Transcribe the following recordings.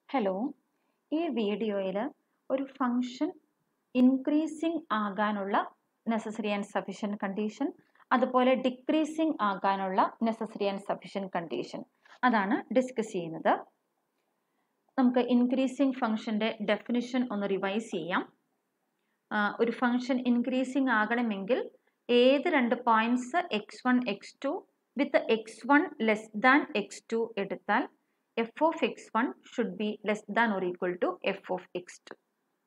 Hello ഈ വീഡിയോയിൽ ഒരു ഫങ്ഷൻ ഇൻക്രീസിങ് ആകാനുള്ള നെസസറി ആൻഡ് സഫിഷ്യൻറ്റ് കണ്ടീഷൻ അതുപോലെ ഡിക്രീസിങ് ആകാനുള്ള നെസസറി ആൻഡ് സഫിഷ്യൻറ്റ് കണ്ടീഷൻ അതാണ് ഡിസ്കസ് ചെയ്യുന്നത് നമുക്ക് ഇൻക്രീസിങ് ഫംഗ്ഷൻ്റെ ഡെഫിനിഷൻ ഒന്ന് റിവൈസ് ചെയ്യാം ആ, ഒരു ഫംഗ്ഷൻ ഇൻക്രീസിങ് ആകണമെങ്കിൽ ഏത് രണ്ട് points X one X two with X one less than X two എടുത്താൽ F of X one should be less than or equal to F of X two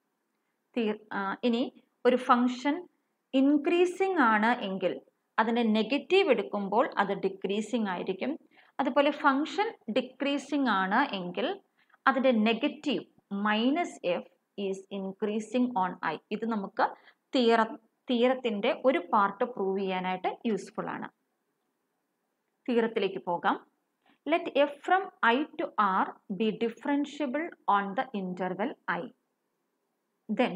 ഇനി ഒരു ഫംഗ്ഷൻ ഇൻക്രീസിങ് ആണ് എങ്കിൽ അതിൻ്റെ negative എടുക്കുമ്പോൾ അത് ഡിക്രീസിങ് ആയിരിക്കും അതുപോലെ ഫംഗ്ഷൻ ഡിക്രീസിങ് ആണ് എങ്കിൽ അതിൻ്റെ negative minus F is increasing on I ഇത് നമുക്ക് തിയറ തിയറത്തിൻ്റെ ഒരു പാർട്ട് പ്രൂവ് ചെയ്യാനായിട്ട് യൂസ്ഫുൾ ആണ് തിയറത്തിലേക്ക് പോകാം let f from i to r be differentiable on the interval i. Then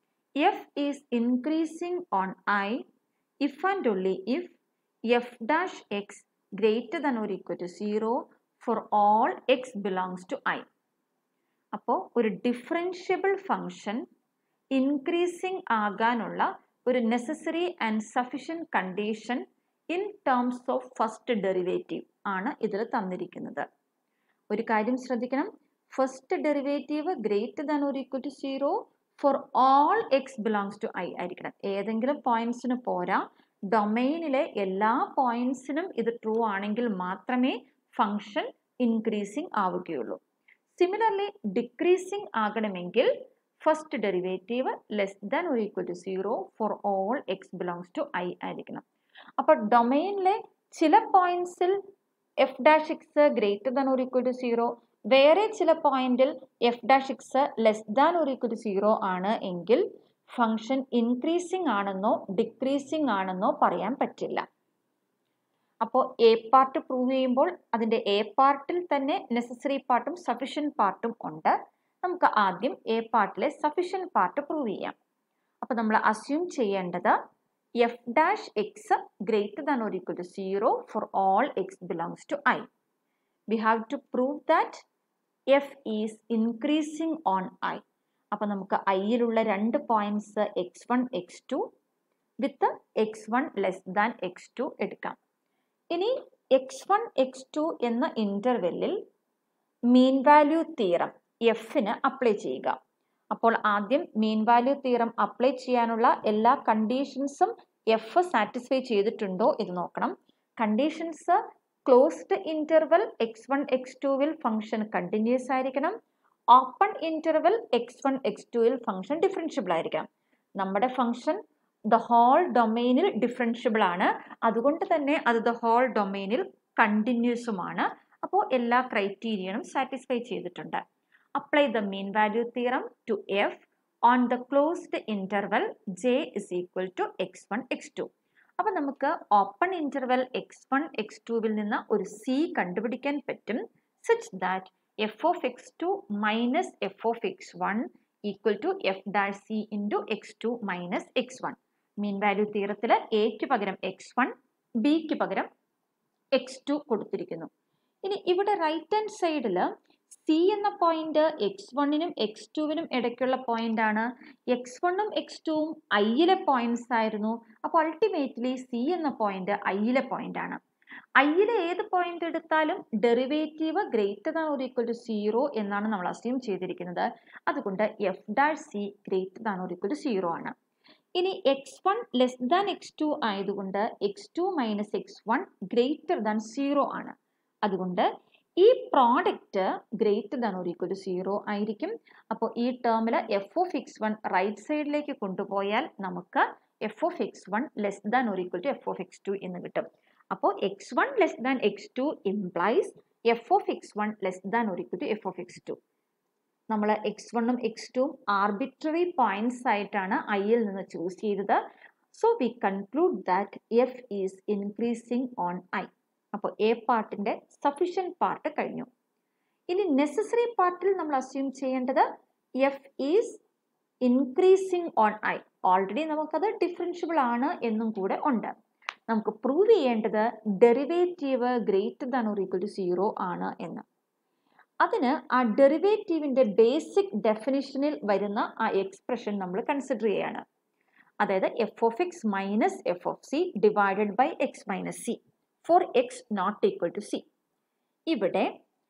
f is increasing on i if and only if f dash x greater than or equal to 0 for all x belongs to i. അപ്പോൾ ഒരു differentiable function increasing ആകാനുള്ള ഒരു necessary and sufficient condition in terms of first derivative ആണ് ഇതിൽ തന്നിരിക്കുന്നത് ഒരു കാര്യം ശ്രദ്ധിക്കണം ഫസ്റ്റ് ഡെറിവേറ്റീവ് ഗ്രേറ്റർ ദാൻ ഒരു equal to zero for all X belongs to I ആയിരിക്കണം ഏതെങ്കിലും പോയിന്റ്സിന് പോരാ ഡൊമൈനിലെ എല്ലാ പോയിന്റ്സിനും ഇത് ട്രൂ ആണെങ്കിൽ മാത്രമേ ഫങ്ഷൻ ഇൻക്രീസിങ് ആവുകയുള്ളൂ സിമിലർലി ഡിക്രീസിങ് ആകണമെങ്കിൽ ഫസ്റ്റ് ഡെറിവേറ്റീവ് ലെസ് ദാൻ ഒരു equal to zero for all X belongs to I ആയിരിക്കണം അപ്പോൾ ഡൊമൈനിലെ ചില പോയിന്റ്സിൽ f dash x greater than ഒരു ഈക്വൽ ടു സീറോ വേറെ ചില പോയിന്റിൽ f dash x less than ഒരു ഈക്വൽ ടു സീറോ ആണ് എങ്കിൽ ഫങ്ഷൻ ഇൻക്രീസിങ് ആണെന്നോ ഡിക്രീസിങ് ആണെന്നോ പറയാൻ പറ്റില്ല അപ്പോൾ എ പാർട്ട് പ്രൂവ് ചെയ്യുമ്പോൾ അതിൻ്റെ എ പാർട്ടിൽ തന്നെ നെസസറി പാർട്ടും സഫിഷ്യൻറ്റ് പാർട്ടും ഉണ്ട് നമുക്ക് ആദ്യം എ പാർട്ടിലെ സഫിഷ്യൻറ്റ് പാർട്ട് പ്രൂവ് ചെയ്യാം അപ്പോൾ നമ്മൾ അസ്യൂം ചെയ്യേണ്ടത് f dash x greater than or equal to zero for all X belongs to I we have to prove that f is increasing on I അപ്പോൾ നമുക്ക് ഐയിലുള്ള രണ്ട് points X one X two with X one less than X two എടുക്കാം ഇനി x one X two എന്ന ഇൻ്റർവെല്ലിൽ mean value theorem എഫിന് apply ചെയ്യുക അപ്പോൾ ആദ്യം മീൻ വാല്യൂ തീറം അപ്ലൈ ചെയ്യാനുള്ള എല്ലാ കണ്ടീഷൻസും എഫ് സാറ്റിസ്ഫൈ ചെയ്തിട്ടുണ്ടോ എന്ന് നോക്കണം conditions closed interval x one x ടുവിൽ ഫംഗ്ഷൻ കണ്ടിന്യൂസ് ആയിരിക്കണം open interval x one x ടുവിൽ ഫംഗ്ഷൻ ഡിഫറൻഷ്യബിൾ ആയിരിക്കണം നമ്മുടെ ഫംഗ്ഷൻ ദ ഹോൾ ഡൊമൈനിൽ ഡിഫറൻഷ്യബിൾ ആണ് അതുകൊണ്ട് തന്നെ അത് ദ ഹോൾ ഡൊമൈനിൽ കണ്ടിന്യൂസുമാണ് അപ്പോൾ എല്ലാ ക്രൈറ്റീരിയനും സാറ്റിസ്ഫൈ ചെയ്തിട്ടുണ്ട് apply the mean value theorem to f on the closed interval J is equal to x one X two അപ്പോൾ നമുക്ക് open interval x one x ടുവിൽ നിന്ന് ഒരു സി കണ്ടുപിടിക്കാൻ പറ്റും such that f of X two minus f of X one equal to f dash c into x two minus x one mean value തീരത്തിൽ എക്ക് പകരം എക്സ് വൺ ബിക്ക് പകരം എക്സ് ടു കൊടുത്തിരിക്കുന്നു ഇനി ഇവിടെ റൈറ്റ് ഹാൻഡ് സൈഡിൽ സി എന്ന പോയിന്റ് എക്സ് വണ്ണിനും എക്സ് ടുവിനും ഇടയ്ക്കുള്ള പോയിന്റ് ആണ് എക്സ് വണ്ണും എക്സ് ടുവും ഐയിലെ പോയിന്റ്സ് ആയിരുന്നു അപ്പോൾ അൾട്ടിമേറ്റ്ലി സി എന്ന പോയിന്റ് ഐയിലെ പോയിന്റ് ആണ് ഐയിലെ ഏത് പോയിന്റ് എടുത്താലും ഡെറിവേറ്റീവ് ഗ്രേറ്റർ ദാൻ ഒരു ഈക്വൽ ടു സീറോ എന്നാണ് നമ്മൾ അസ്യൂം ചെയ്തിരിക്കുന്നത് അതുകൊണ്ട് f dash c greater than ഒരു ഈക്വൽ ടു സീറോ ആണ് ഇനി x one less than X two ആയതുകൊണ്ട് x two minus x one greater than zero ആണ് അതുകൊണ്ട് ഈ പ്രോഡക്റ്റ് ഗ്രേറ്റർ ദാൻ ഒരു ഈക്വൽ ടു സീറോ ആയിരിക്കും അപ്പോൾ ഈ ടേമിൽ f of X one right സൈഡിലേക്ക് കൊണ്ടുപോയാൽ നമുക്ക് f of X one less than ഒരു equal to F of X two എന്ന് കിട്ടും അപ്പോൾ x one less than X two implies f of X one less than ഒരു equal to F of X two നമ്മൾ x വണ്ണും x ടുവും arbitrary points ആയിട്ടാണ് ഐയിൽ നിന്ന് ചൂസ് ചെയ്തത് so we conclude that f is increasing on I അപ്പോൾ A പാർട്ടിൻ്റെ സഫിഷ്യൻറ്റ് പാർട്ട് കഴിഞ്ഞു ഇനി നെസസറി പാർട്ടിൽ നമ്മൾ അസ്യൂം ചെയ്യേണ്ടത് f is increasing on I already നമുക്കത് ഡിഫറൻഷ്യബിൾ ആണ് എന്നും കൂടെ ഉണ്ട് നമുക്ക് പ്രൂവ് ചെയ്യേണ്ടത് derivative greater than or equal to zero ആണ് എന്ന് അതിന് ആ ഡെറിവേറ്റീവിൻ്റെ ബേസിക് ഡെഫിനിഷനിൽ വരുന്ന ആ എക്സ്പ്രഷൻ നമ്മൾ കൺസിഡർ ചെയ്യാണ് അതായത് f of x minus f of c divided by x minus c for x not equal to c ഇവിടെ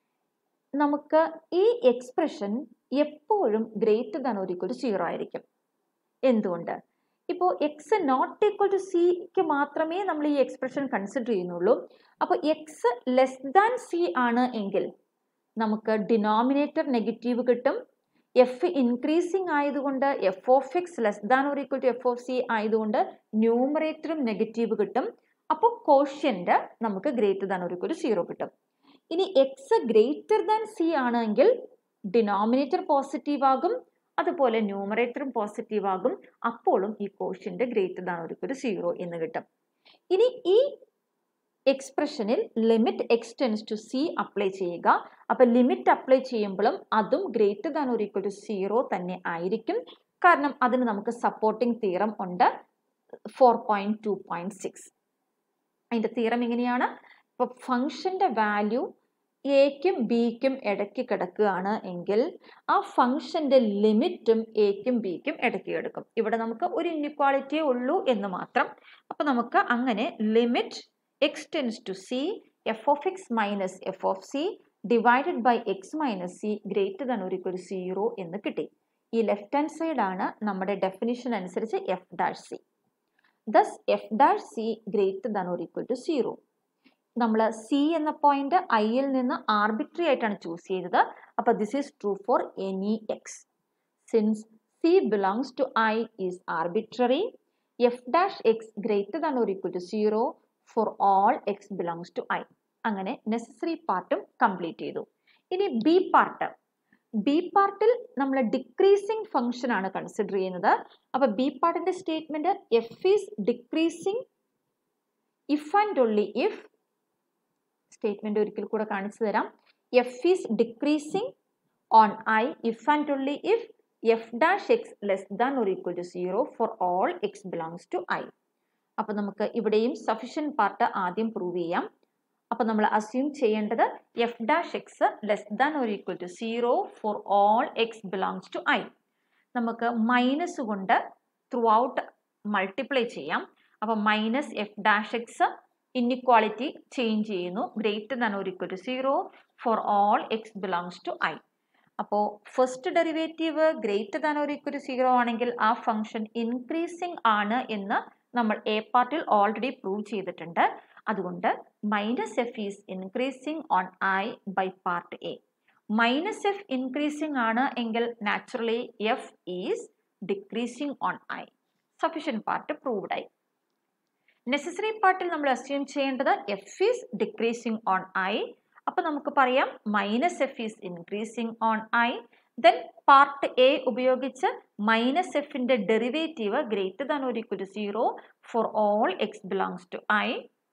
നമുക്ക് ഈ എക്സ്പ്രഷൻ എപ്പോഴും ഗ്രേറ്റർ ദാൻ ഒരു ഈക്വൽ ടു സീറോ ആയിരിക്കും എന്തുകൊണ്ട് ഇപ്പോൾ എക്സ് നോട്ട് ഈക്വൽ ടു സിക്ക് മാത്രമേ നമ്മൾ ഈ എക്സ്പ്രഷൻ കൺസിഡർ ചെയ്യുന്നുള്ളൂ അപ്പോൾ എക്സ് ലെസ് ദാൻ സി ആണ് എങ്കിൽ നമുക്ക് ഡിനോമിനേറ്റർ നെഗറ്റീവ് കിട്ടും എഫ് ഇൻക്രീസിങ് ആയതുകൊണ്ട് f of x less than or equal to F of c ആയതുകൊണ്ട് ന്യൂമറേറ്ററും നെഗറ്റീവ് കിട്ടും അപ്പോൾ കോഷ്യൻ്റ് നമുക്ക് greater than or equal to zero കിട്ടും ഇനി എക്സ് ഗ്രേറ്റർ ദാൻ സി ആണെങ്കിൽ ഡിനോമിനേറ്റർ പോസിറ്റീവ് ആകും അതുപോലെ ന്യൂമറേറ്ററും പോസിറ്റീവ് ആകും അപ്പോഴും ഈ quotient greater than or equal to zero എന്ന് കിട്ടും ഇനി ഈ എക്സ്പ്രഷനിൽ limit x tends to c apply ചെയ്യുക അപ്പൊ ലിമിറ്റ് അപ്ലൈ ചെയ്യുമ്പോഴും അതും ഗ്രേറ്റർ ദാൻ ഒരു ഈക്വൽ ടു സീറോ തന്നെ ആയിരിക്കും കാരണം അതിന് നമുക്ക് സപ്പോർട്ടിംഗ് തീറം ഉണ്ട് four point two point six അതിന്റെ തീറം എങ്ങനെയാണ് ഇപ്പൊ ഫംഗ്ഷന്റെ വാല്യൂ എക്കും ബിക്കും ഇടയ്ക്ക് കിടക്കുകയാണ് എങ്കിൽ ആ ഫംഗ്ഷന്റെ ലിമിറ്റും എക്കും ബിക്കും ഇടയ്ക്ക് കിടക്കും ഇവിടെ നമുക്ക് ഒരു ഇൻഇക്വാളിറ്റിയേ ഉള്ളൂ എന്ന് മാത്രം അപ്പൊ നമുക്ക് അങ്ങനെ limit x tends to c f of x minus f of c divided by x minus c greater than or ഒരു സീറോ എന്ന് കിട്ടി ഈ ലെഫ്റ്റ് ഹാൻഡ് സൈഡ് ആണ് നമ്മുടെ ഡെഫിനിഷൻ അനുസരിച്ച് f dash c thus f dash c greater than ഒരു equal to zero നമ്മൾ c എന്ന പോയിന്റ് ഐയിൽ നിന്ന് ആർബിട്രറി ആയിട്ടാണ് ചൂസ് ചെയ്തത് അപ്പോൾ this is true for any x since c belongs to I is arbitrary f dash x greater than ഒരു equal to zero for all X belongs to I അങ്ങനെ necessary പാർട്ടും complete ചെയ്തു ഇനി B part B പാർട്ടിൽ നമ്മൾ decreasing function ആണ് consider ചെയ്യുന്നത് അപ്പൊ ബി പാർട്ടിന്റെ statement f is decreasing if and only if statement ഒരിക്കൽ കൂടെ കാണിച്ചു തരാം f is decreasing on I if and only if f dash x less than ഒരു equal to zero for all X belongs to I അപ്പൊ നമുക്ക് ഇവിടെയും sufficient part ആദ്യം prove ചെയ്യാം അപ്പൊ നമ്മൾ അസ്യൂം ചെയ്യേണ്ടത് f dash x less than ഒരു equal to zero for all X belongs to I നമുക്ക് മൈനസ് കൊണ്ട് ത്രൂ ഔട്ട് മൾട്ടിപ്ലൈ ചെയ്യാം അപ്പൊ minus f dash x inequality change ചെയ്യുന്നു ഗ്രേറ്റർ ദാൻ ഒരു equal to zero for all X belongs to I അപ്പോൾ first derivative greater than ഒരു equal to zero ആണെങ്കിൽ ആ ഫംഗ്ഷൻ ഇൻക്രീസിങ് ആണ് എന്ന് നമ്മൾ എ പാർട്ടിൽ ഓൾറെഡി പ്രൂവ് ചെയ്തിട്ടുണ്ട് അതുകൊണ്ട് minus F is increasing on I by part A minus f increasing ആണ് എങ്കിൽ naturally f is decreasing on I sufficient part proved ആയി നെസസറി പാർട്ടിൽ നമ്മൾ അസ്യൂം ചെയ്യേണ്ടത് f is decreasing on I അപ്പൊ നമുക്ക് പറയാം minus F is increasing on I then part A ഉപയോഗിച്ച് മൈനസ് എഫിന്റെ ഡെറിവേറ്റീവ് ഗ്രേറ്റർ ദാൻ ഒരു equal to zero for all X belongs to I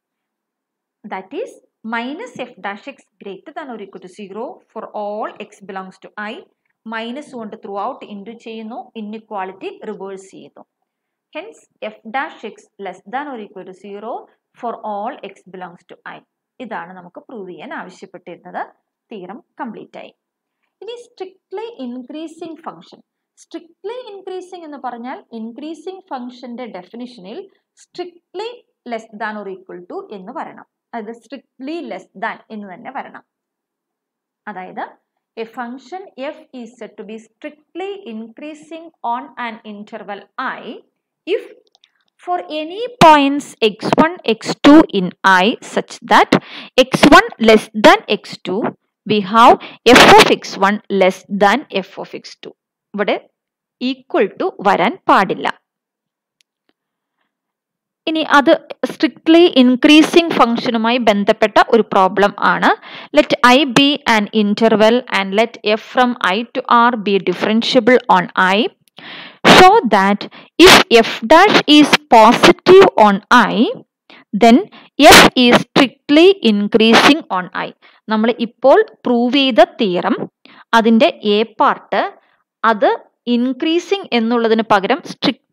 that is minus f dash x greater than ഒരു equal to zero for all X belongs to I minus കൊണ്ട് through out into ചെയ്യുന്നു inequality reverse ചെയ്യുന്നു hence f dash x less than ഒരു equal to zero for all X belongs to I ഇതാണ് നമുക്ക് prove ചെയ്യാൻ ആവശ്യപ്പെട്ടിരുന്നത് theorem complete ആയി ഇനി strictly increasing function strictly increasing എന്ന് പറഞ്ഞാൽ ഇൻക്രീസിങ് ഫംഗ്ഷന്റെ ഡെഫിനിഷനിൽ strictly less than or equal to എന്ന് വരണം അതായത് സ്ട്രിക്ട്ലി ലെസ് ദാൻ എന്ന് തന്നെ വരണം അതായത് a function f is said to be strictly increasing on an interval I if for any points x1 x2 in i such that x1 less than x2 we have f of x1 less than f of x2 ഇവിടെ equal to വരാൻ പാടില്ല ഇനി അത് strictly increasing ഫംഗ്ഷനുമായി ബന്ധപ്പെട്ട ഒരു problem ആണ് let I be an interval and let f from I to R be differentiable on I show that if f dash is positive on i then f is strictly increasing on i നമ്മൾ ഇപ്പോൾ prove ചെയ്ത theorem അതിൻ്റെ A part അത് increasing എന്നുള്ളതിന് പകരം strictly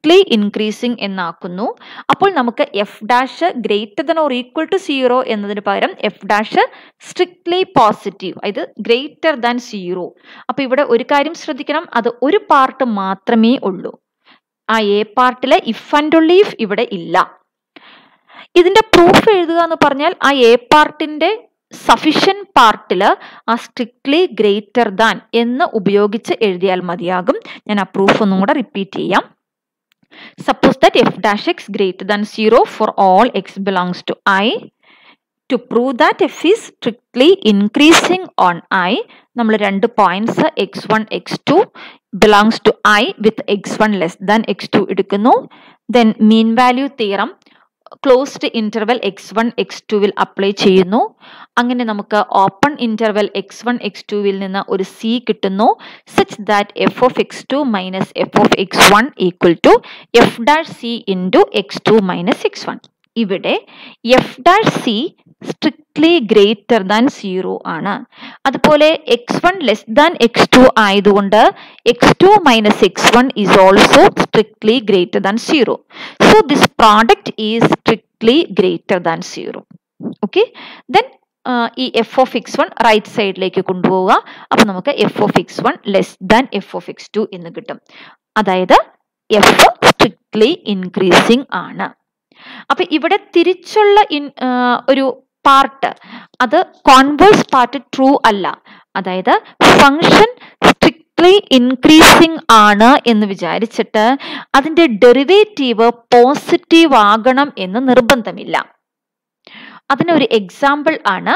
strictly increasing എന്നാക്കുന്നു അപ്പോൾ നമുക്ക് f dash greater than or equal to zero എന്നതിന് പകരം എഫ് ഡാഷ് സ്ട്രിക്ട്ലി പോസിറ്റീവ് ഇത് ഗ്രേറ്റർ ദാൻ സീറോ അപ്പോൾ ഇവിടെ ഒരു കാര്യം ശ്രദ്ധിക്കണം അത് ഒരു പാർട്ട് മാത്രമേ ഉള്ളൂ ആ എ പാർട്ടിലെ ഇഫ് ആൻഡ് only if ഇവിടെ ഇല്ല ഇതിന്റെ പ്രൂഫ് എഴുതുക എന്ന് പറഞ്ഞാൽ ആ എ പാർട്ടിന്റെ സഫിഷ്യൻ പാർട്ടിൽ ആ സ്ട്രിക്ട്ലി ഗ്രേറ്റർ ദാൻ എന്ന് ഉപയോഗിച്ച് എഴുതിയാൽ മതിയാകും ഞാൻ ആ പ്രൂഫ് ഒന്നും കൂടെ റിപ്പീറ്റ് ചെയ്യാം suppose that f dash x greater than zero for all X belongs to I to prove that f is strictly increasing on I നമ്മൾ രണ്ട് points X one X two belongs to I with X one less than X two എടുക്കുന്നു then mean value theorem closed interval x one x ടുവിൽ apply ചെയ്യുന്നു അങ്ങനെ നമുക്ക് open interval x one x ടുവിൽ നിന്ന് ഒരു സി കിട്ടുന്നു such that f of X two minus f of X one equal to f dash c into x two minus x one ഇവിടെ f dash c strictly greater than zero ആണ് അതുപോലെ x one less than X two ആയതുകൊണ്ട് x two minus x one is also strictly greater than zero so this product is strictly greater than zero okay then ഈ f of X one right സൈഡിലേക്ക് കൊണ്ടുപോവുക അപ്പൊ നമുക്ക് f of X one less than f of X two എന്ന് കിട്ടും അതായത് F strictly increasing ആണ് അപ്പൊ ഇവിടെ തിരിച്ചുള്ള ഇൻ ഒരു പാർട്ട് അത് കോൺവേഴ്സ് പാർട്ട് ട്രൂ അല്ല അതായത് ഫങ്ഷൻ സ്ട്രിക്ട്ലി ഇൻക്രീസിങ് ആണ് എന്ന് വിചാരിച്ചിട്ട് അതിന്റെ ഡെറിവേറ്റീവ് പോസിറ്റീവ് ആകണം എന്ന് നിർബന്ധമില്ല അതിനൊരു എക്സാമ്പിൾ ആണ്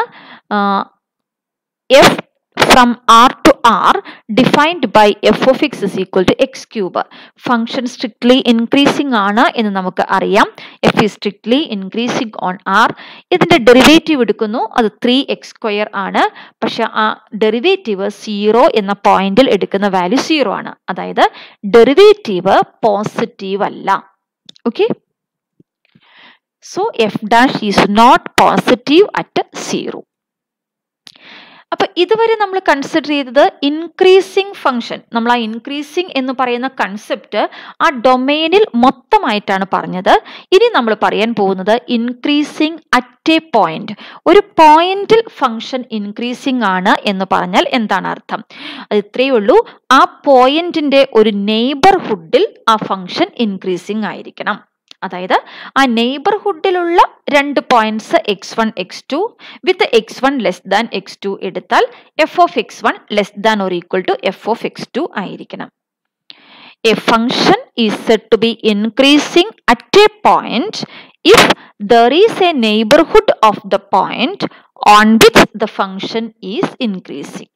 f from R to R defined by f of x is equal to x cube function strictly increasing ആണ് എന്ന് നമുക്ക് അറിയാം f is strictly increasing on R ഇതിന്റെ ഡെറിവേറ്റീവ് എടുക്കുന്നു അത് ത്രീ എക്സ് സ്ക്വയർ ആണ് പക്ഷെ ആ ഡെറിവേറ്റീവ് സീറോ എന്ന പോയിന്റിൽ എടുക്കുന്ന വാല്യൂ സീറോ ആണ് അതായത് ഡെറിവേറ്റീവ് പോസിറ്റീവ് അല്ല okay so f dash is not positive at zero അപ്പൊ ഇതുവരെ നമ്മൾ കൺസിഡർ ചെയ്തത് ഇൻക്രീസിങ് ഫംഗ്ഷൻ നമ്മൾ ആ ഇൻക്രീസിങ് എന്ന് പറയുന്ന കൺസെപ്റ്റ് ആ ഡൊമൈനിൽ മൊത്തമായിട്ടാണ് പറഞ്ഞത് ഇനി നമ്മൾ പറയാൻ പോകുന്നത് ഇൻക്രീസിങ് അറ്റ് എ പോയിന്റ് ഒരു പോയിന്റിൽ ഫംഗ്ഷൻ ഇൻക്രീസിങ് ആണ് എന്ന് പറഞ്ഞാൽ എന്താണ് അർത്ഥം അത് ഇത്രയേ ഉള്ളൂ ആ പോയിന്റിന്റെ ഒരു നെയ്ബർഹുഡിൽ ആ ഫംഗ്ഷൻ ഇൻക്രീസിങ് ആയിരിക്കണം അതായത് ആ നെയ്ബർഹുഡിലുള്ള രണ്ട് points X one X two with X one less than X two എടുത്താൽ F of X one less than or equal to F of X two ആയിരിക്കണം a function is said to be increasing at a point if there is a neighbourhood of the point on which the function is increasing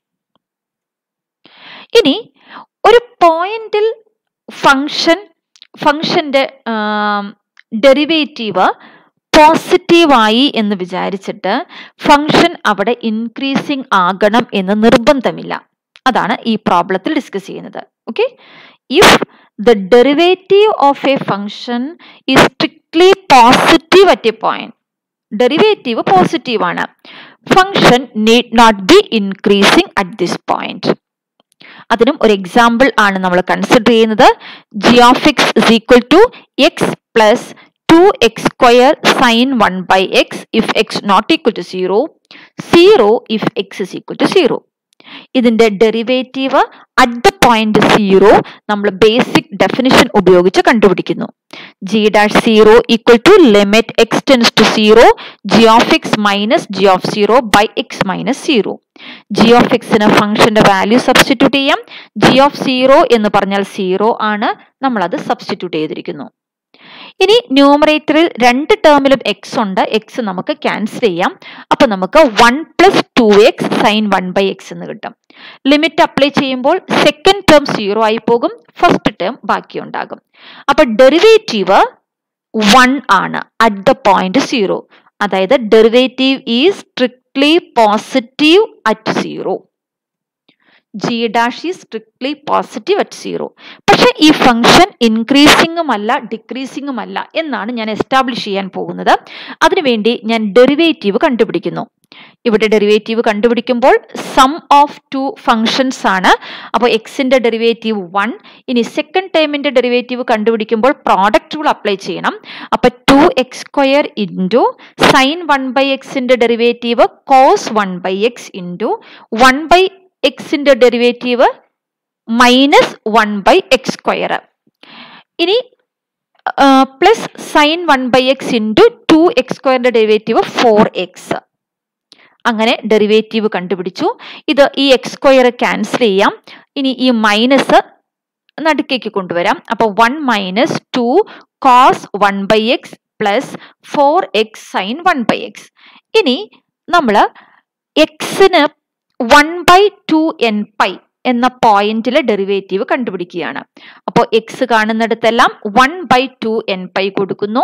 ഇനി ഒരു പോയിന്റിൽ function ഫംഗ്ഷന്റെ derivative പോസിറ്റീവായി എന്ന് വിചാരിച്ചിട്ട് function അവിടെ increasing ആകണം എന്ന് നിർബന്ധമില്ല അതാണ് ഈ പ്രോബ്ലത്തിൽ ഡിസ്കസ് ചെയ്യുന്നത് okay if the derivative of a function is strictly positive at a point derivative positive ആണ് function need not be increasing at this point അതിനും ഒരു എക്സാമ്പിൾ ആണ് നമ്മൾ കൺസിഡർ ചെയ്യുന്നത് g of x is equal to x plus two x square sine one by x if x not equal to zero zero if x is equal to zero ഇതിന്റെ derivative at the point zero നമ്മൾ basic definition ഉപയോഗിച്ച് കണ്ടുപിടിക്കുന്നു g dash zero equal to limit x tends to zero g of x minus g of zero by x minus zero g of എക്സിന് ഫംഗ്ഷന്റെ value substitute ചെയ്യാം g of zero എന്ന് പറഞ്ഞാൽ zero ആണ് നമ്മൾ അത് സബ്സ്റ്റിറ്റ്യൂട്ട് ചെയ്തിരിക്കുന്നു ഇനി ന്യൂമറേറ്ററിൽ രണ്ട് ടേമിലും എക്സ് ഉണ്ട് എക്സ് നമുക്ക് ക്യാൻസൽ ചെയ്യാം അപ്പൊ നമുക്ക് one plus two x sine one by x എന്ന് കിട്ടും ലിമിറ്റ് അപ്ലൈ ചെയ്യുമ്പോൾ സെക്കൻഡ് ടേം സീറോ ആയി പോകും ഫസ്റ്റ് ടേം ബാക്കി ഉണ്ടാകും അപ്പൊ ഡെറിവേറ്റീവ് വൺ ആണ് അറ്റ് ദ പോയിന്റ് സീറോ അതായത് derivative is strictly positive at zero g dash ഈ സ്ട്രിക്ട്ലി പോസിറ്റീവ് അറ്റ് സീറോ പക്ഷെ ഈ ഫംഗ്ഷൻ ഇൻക്രീസിങ്ങും അല്ല ഡിക്രീസിങ്ങും അല്ല എന്നാണ് ഞാൻ എസ്റ്റാബ്ലിഷ് ചെയ്യാൻ പോകുന്നത് അതിനുവേണ്ടി ഞാൻ ഡെറിവേറ്റീവ് കണ്ടുപിടിക്കുന്നു ഇവിടെ ഡെറിവേറ്റീവ് കണ്ടുപിടിക്കുമ്പോൾ സം ഓഫ് ടു ഫങ്ഷൻസ് ആണ് അപ്പോൾ എക്സിന്റെ ഡെറിവേറ്റീവ് വൺ ഇനി സെക്കൻഡ് ടേമിന്റെ ഡെറിവേറ്റീവ് കണ്ടുപിടിക്കുമ്പോൾ പ്രോഡക്റ്റ് റൂൾ അപ്ലൈ ചെയ്യണം അപ്പൊ two x square into sine one by എക്സിന്റെ derivative cos one by x into one by എക്സിന്റെ derivative minus one by x square ഇനി plus sine one by x into two x സ്ക്വയറിന്റെ derivative four x അങ്ങനെ derivative കണ്ടുപിടിച്ചു ഇത് ഈ X square cancel ചെയ്യാം ഇനി ഈ മൈനസ് നടുക്കേക്ക് കൊണ്ടുവരാം അപ്പൊ one minus two cos one by x plus four x sine one by x ഇനി നമ്മൾ എക്സിന് one by two n pi എന്ന പോയിന്റിലെ ഡെറിവേറ്റീവ് കണ്ടുപിടിക്കുകയാണ് അപ്പോൾ എക്സ് കാണുന്നിടത്തെല്ലാം one by two n pi കൊടുക്കുന്നു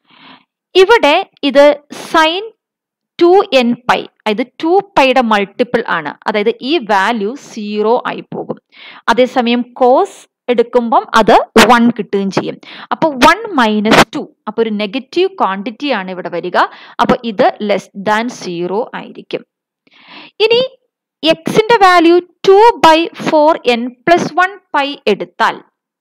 ഇവിടെ ഇത് സൈൻ ടു എൻ പൈ അതായത് ടു പൈയുടെ മൾട്ടിപ്പിൾ ആണ് അതായത് ഈ വാല്യൂ സീറോ ആയി പോകും അതേസമയം കോസ് എടുക്കുമ്പം അത് വൺ കിട്ടുകയും ചെയ്യും അപ്പൊ വൺ മൈനസ് ടു അപ്പൊ ഒരു നെഗറ്റീവ് ക്വാണ്ടിറ്റി ആണ് ഇവിടെ വരിക അപ്പൊ ഇത് ലെസ് ദാൻ സീറോ ആയിരിക്കും ഇനി എക്സിന്റെ value two by four n plus one pi എടുത്താൽ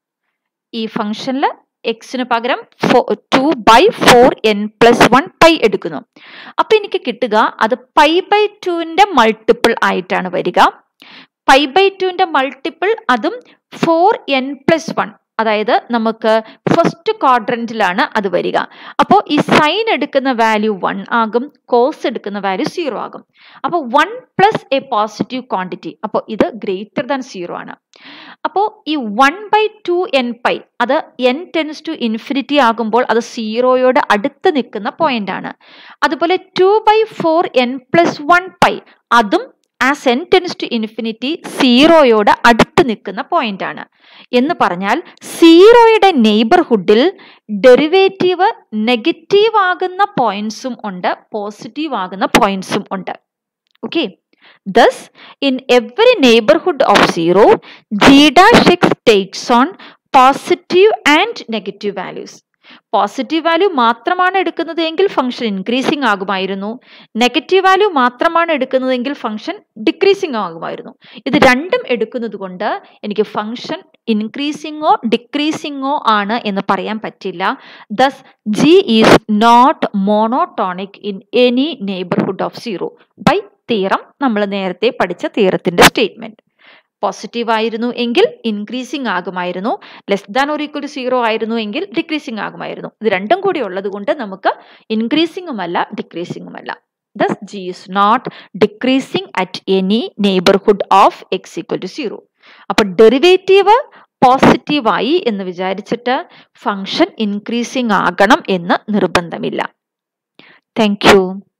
ഈ ഫംഗ്ഷനിൽ എക്സിന് പകരം two by four n plus one pi എടുക്കുന്നു അപ്പൊ എനിക്ക് കിട്ടുക അത് പൈ ബൈ ടുവിന്റെ മൾട്ടിപ്പിൾ ആയിട്ടാണ് വരിക പൈ ബൈ ടുവിന്റെ മൾട്ടിപ്പിൾ അതും ഫോർ എൻ പ്ലസ് വൺ അതായത് നമുക്ക് ഫസ്റ്റ് ക്വാഡ്രന്റിലാണ് അത് വരിക അപ്പോൾ ഈ സൈൻ എടുക്കുന്ന വാല്യൂ വൺ ആകും കോസ് എടുക്കുന്ന വാല്യൂ സീറോ ആകും അപ്പോൾ one plus a positive quantity അപ്പോൾ ഇത് ഗ്രേറ്റർ ദാൻ സീറോ ആണ് അപ്പോൾ ഈ one by two n pi അത് എൻ ടെൻസ് ടു ഇൻഫിനിറ്റി ആകുമ്പോൾ അത് സീറോയോട് അടുത്ത് നിൽക്കുന്ന പോയിന്റ് ആണ് അതുപോലെ two by four n plus one pi അതും as n tends to infinity സീറോയോട് അടുത്ത് നിൽക്കുന്ന പോയിന്റ് ആണ് എന്ന് പറഞ്ഞാൽ സീറോയുടെ നെയ്ബർഹുഡിൽ ഡെറിവേറ്റീവ് നെഗറ്റീവ് ആകുന്ന പോയിന്റ്സും ഉണ്ട് പോസിറ്റീവ് ആകുന്ന പോയിന്റ്സും ഉണ്ട് okay Thus, in every neighborhood of zero, g dash x takes on positive and negative values. Positive value മാത്രമാണ് എടുക്കുന്നത് എങ്കിൽ ഫംഗ്ഷൻ ഇൻക്രീസിങ് ആകുമായിരുന്നു നെഗറ്റീവ് വാല്യൂ മാത്രമാണ് എടുക്കുന്നതെങ്കിൽ ഫംഗ്ഷൻ ഡിക്രീസിങ് ആകുമായിരുന്നു ഇത് രണ്ടും എടുക്കുന്നത് കൊണ്ട് എനിക്ക് ഫംഗ്ഷൻ ഇൻക്രീസിങ്ങോ ഡിക്രീസിങ്ങോ ആണ് എന്ന് പറയാൻ പറ്റില്ല thus g is not monotonic in any neighbourhood of zero by theorem നമ്മൾ നേരത്തെ പഠിച്ച തീറത്തിന്റെ സ്റ്റേറ്റ്മെന്റ് പോസിറ്റീവ് ആയിരുന്നു എങ്കിൽ ഇൻക്രീസിങ് ആകുമായിരുന്നു less than or equal to zero ആയിരുന്നു എങ്കിൽ ഡിക്രീസിങ് ആകുമായിരുന്നു ഇത് രണ്ടും കൂടി ഉള്ളത് കൊണ്ട് നമുക്ക് ഇൻക്രീസിങ്ങുമല്ല ഡിക്രീസിങ്ങുമല്ല thus g is not decreasing at any neighbourhood of x equal to zero അപ്പൊ ഡെറിവേറ്റീവ് പോസിറ്റീവായി എന്ന് വിചാരിച്ചിട്ട് ഫംഗ്ഷൻ ഇൻക്രീസിങ് ആകണം എന്ന് നിർബന്ധമില്ല താങ്ക് യു